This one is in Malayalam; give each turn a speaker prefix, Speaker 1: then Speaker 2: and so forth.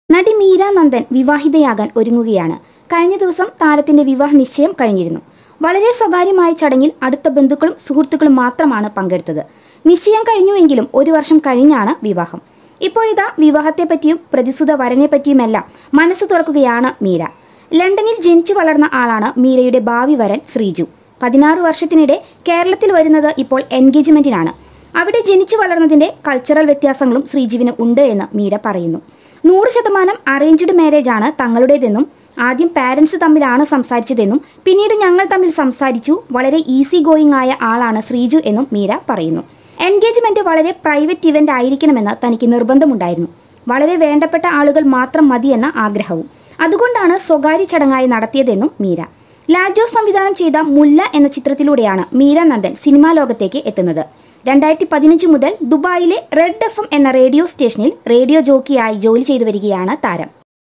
Speaker 1: നടി മീര നന്ദൻ വിവാഹിതയാകാൻ ഒരുങ്ങുകയാണ് കഴിഞ്ഞ ദിവസം താരത്തിന്റെ വിവാഹ നിശ്ചയം കഴിഞ്ഞിരുന്നു വളരെ സ്വകാര്യമായ ചടങ്ങിൽ അടുത്ത ബന്ധുക്കളും സുഹൃത്തുക്കളും മാത്രമാണ് പങ്കെടുത്തത് നിശ്ചയം കഴിഞ്ഞുവെങ്കിലും ഒരു വർഷം കഴിഞ്ഞാണ് വിവാഹം ഇപ്പോഴിതാ വിവാഹത്തെപ്പറ്റിയും പ്രതിസുത വരനെപ്പറ്റിയുമെല്ലാം മനസ്സ് തുറക്കുകയാണ് മീര ലണ്ടനിൽ ജനിച്ചു വളർന്ന ആളാണ് മീരയുടെ ഭാവി വരൻ ശ്രീജു പതിനാറ് വർഷത്തിനിടെ കേരളത്തിൽ വരുന്നത് ഇപ്പോൾ എൻഗേജ്മെന്റിനാണ് അവിടെ ജനിച്ചു വളർന്നതിന്റെ കൾച്ചറൽ വ്യത്യാസങ്ങളും ശ്രീജുവിന് ഉണ്ട് എന്ന് മീര പറയുന്നു നൂറ് ശതമാനം അറേഞ്ച്ഡ് മാരേജ് ആണ് തങ്ങളുടേതെന്നും ആദ്യം പാരന്റ്സ് തമ്മിലാണ് സംസാരിച്ചതെന്നും പിന്നീട് ഞങ്ങൾ തമ്മിൽ സംസാരിച്ചു വളരെ ഈസി ഗോയിങ് ആയ ആളാണ് ശ്രീജു എന്നും മീര പറയുന്നു എൻഗേജ്മെന്റ് വളരെ പ്രൈവറ്റ് ഇവന്റ് ആയിരിക്കണമെന്ന് തനിക്ക് നിർബന്ധമുണ്ടായിരുന്നു വളരെ വേണ്ടപ്പെട്ട ആളുകൾ മാത്രം മതിയെന്ന ആഗ്രഹവും അതുകൊണ്ടാണ് സ്വകാര്യ ചടങ്ങായി നടത്തിയതെന്നും മീര ലാൽജോ സംവിധാനം ചെയ്ത മുല്ല എന്ന ചിത്രത്തിലൂടെയാണ് മീര നന്ദൻ സിനിമാ ലോകത്തേക്ക് എത്തുന്നത് രണ്ടായിരത്തി പതിനഞ്ച് മുതൽ ദുബായിലെ റെഡ് എഫ് എം എന്ന റേഡിയോ സ്റ്റേഷനിൽ റേഡിയോ ജോക്കിയായി ജോലി ചെയ്തു വരികയാണ് താരം